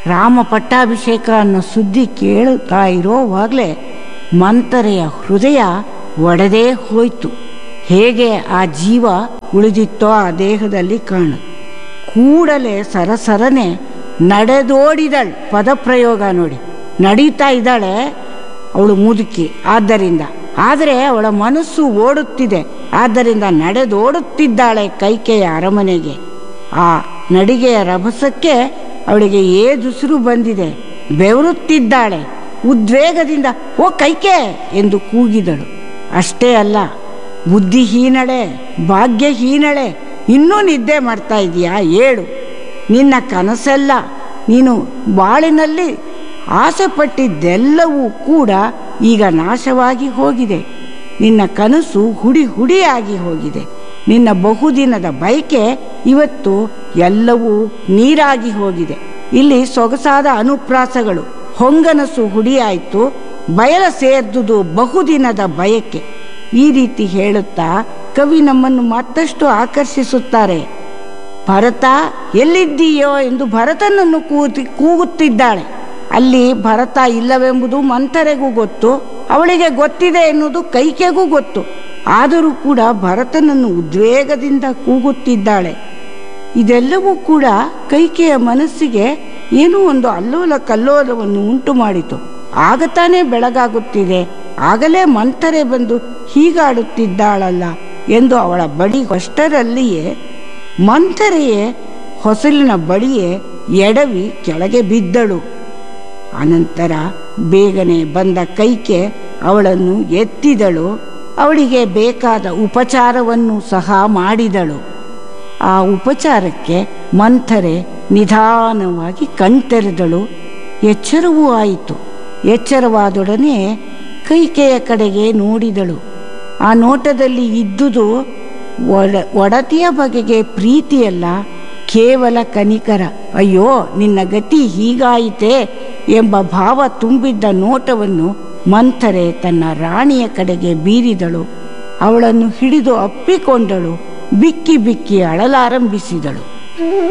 ರಾಮ ಪಟ್ಟಾಭಿಷೇಕ ಅನ್ನೋ ಸುದ್ದಿ ಕೇಳುತ್ತಾ ಇರೋವಾಗಲೇ ಮಂತರೆಯ ಹೃದಯ ಒಡೆದೇ ಹೋಯ್ತು ಹೇಗೆ ಆ ಜೀವ ಉಳಿದಿತ್ತೋ ಆ ದೇಹದಲ್ಲಿ ಕಾಣ ಕೂಡಲೇ ಸರಸರನೆ ನಡೆದೋಡಿದಳು ಪದಪ್ರಯೋಗ ನೋಡಿ ನಡೀತಾ ಇದ್ದಾಳೆ ಅವಳು ಮುದುಕಿ ಆದ್ದರಿಂದ ಆದರೆ ಅವಳ ಮನಸ್ಸು ಓಡುತ್ತಿದೆ ಆದ್ದರಿಂದ ನಡೆದೋಡುತ್ತಿದ್ದಾಳೆ ಕೈಕೆಯ ಅರಮನೆಗೆ ಆ ನಡಿಗೆಯ ರಭಸಕ್ಕೆ ಅವಳಿಗೆ ಏದುಸಿರು ಬಂದಿದೆ ಬೆವರುತ್ತಿದ್ದಾಳೆ ಉದ್ವೇಗದಿಂದ ಓ ಕೈಕೆ ಎಂದು ಕೂಗಿದಳು ಅಷ್ಟೇ ಅಲ್ಲ ಬುದ್ಧಿಹೀನಳೆ ಭಾಗ್ಯಹೀನಳೆ ಇನ್ನೂ ನಿದ್ದೆ ಮಾಡ್ತಾ ಇದೀಯಾ ಏಳು ನಿನ್ನ ಕನಸೆಲ್ಲ ನೀನು ಬಾಳಿನಲ್ಲಿ ಆಸೆ ಪಟ್ಟಿದ್ದೆಲ್ಲವೂ ಕೂಡ ಈಗ ನಾಶವಾಗಿ ಹೋಗಿದೆ ನಿನ್ನ ಕನಸು ಹುಡಿ ಹುಡಿಯಾಗಿ ಹೋಗಿದೆ ನಿನ್ನ ಬಹುದಿನದ ಬಯಕೆ ಇವತ್ತು ಎಲ್ಲವೂ ನೀರಾಗಿ ಹೋಗಿದೆ ಇಲ್ಲಿ ಸೊಗಸಾದ ಅನುಪ್ರಾಸಗಳು ಹೊಂಗನಸು ಹುಡಿಯಾಯಿತು ಬಯಲ ಸೇರ್ದುದು ಬಹುದಿನದ ಬಯಕೆ ಈ ರೀತಿ ಹೇಳುತ್ತಾ ಕವಿ ನಮ್ಮನ್ನು ಮತ್ತಷ್ಟು ಆಕರ್ಷಿಸುತ್ತಾರೆ ಭರತ ಎಲ್ಲಿದ್ದೀಯೋ ಎಂದು ಭರತನನ್ನು ಕೂತಿ ಕೂಗುತ್ತಿದ್ದಾಳೆ ಅಲ್ಲಿ ಭರತ ಇಲ್ಲವೆಂಬುದು ಮಂಥರೆಗೂ ಗೊತ್ತು ಅವಳಿಗೆ ಗೊತ್ತಿದೆ ಎನ್ನುವುದು ಕೈಕೆಗೂ ಗೊತ್ತು ಆದರೂ ಕೂಡ ಭರತನನ್ನು ಉದ್ವೇಗದಿಂದ ಕೂಗುತ್ತಿದ್ದಾಳೆ ಇದೆಲ್ಲವೂ ಕೂಡ ಕೈಕೆಯ ಮನಸ್ಸಿಗೆ ಏನೋ ಒಂದು ಅಲ್ಲೋಲ ಕಲ್ಲೋಲವನ್ನು ಉಂಟು ಮಾಡಿತು ಆಗ ತಾನೇ ಬೆಳಗಾಗುತ್ತಿದೆ ಆಗಲೇ ಮಂಥರೆ ಬಂದು ಹೀಗಾಡುತ್ತಿದ್ದಾಳಲ್ಲ ಎಂದು ಅವಳ ಬಳಿ ಅಷ್ಟರಲ್ಲಿಯೇ ಮಂಥರೆಯೇ ಹೊಸಲಿನ ಬಳಿಯೇ ಎಡವಿ ಕೆಳಗೆ ಬಿದ್ದಳು ಅನಂತರ ಬೇಗನೆ ಬಂದ ಕೈಕೆ ಅವಳನ್ನು ಎತ್ತಿದಳು ಅವಳಿಗೆ ಬೇಕಾದ ಉಪಚಾರವನ್ನು ಸಹ ಮಾಡಿದಳು ಆ ಉಪಚಾರಕ್ಕೆ ಮಂಥರೆ ನಿಧಾನವಾಗಿ ಕಣ್ತೆರೆದಳು ಎಚ್ಚರವೂ ಆಯಿತು ಎಚ್ಚರವಾದೊಡನೆ ಕೈಕೆಯ ಕಡೆಗೆ ನೋಡಿದಳು ಆ ನೋಟದಲ್ಲಿ ಇದ್ದುದು ಒಡ ಒಡತಿಯ ಬಗೆಗೆ ಪ್ರೀತಿಯಲ್ಲ ಕೇವಲ ಕನಿಕರ ಅಯ್ಯೋ ನಿನ್ನ ಗತಿ ಹೀಗಾಯಿತೆ ಎಂಬ ಭಾವ ತುಂಬಿದ್ದ ನೋಟವನ್ನು ಮಂಥರೆ ತನ್ನ ರಾಣಿಯ ಕಡೆಗೆ ಬೀರಿದಳು ಅವಳನ್ನು ಹಿಡಿದು ಅಪ್ಪಿಕೊಂಡಳು ಬಿಕ್ಕಿ ಬಿಕ್ಕಿ ಅಳಲಾರಂಭಿಸಿದಳು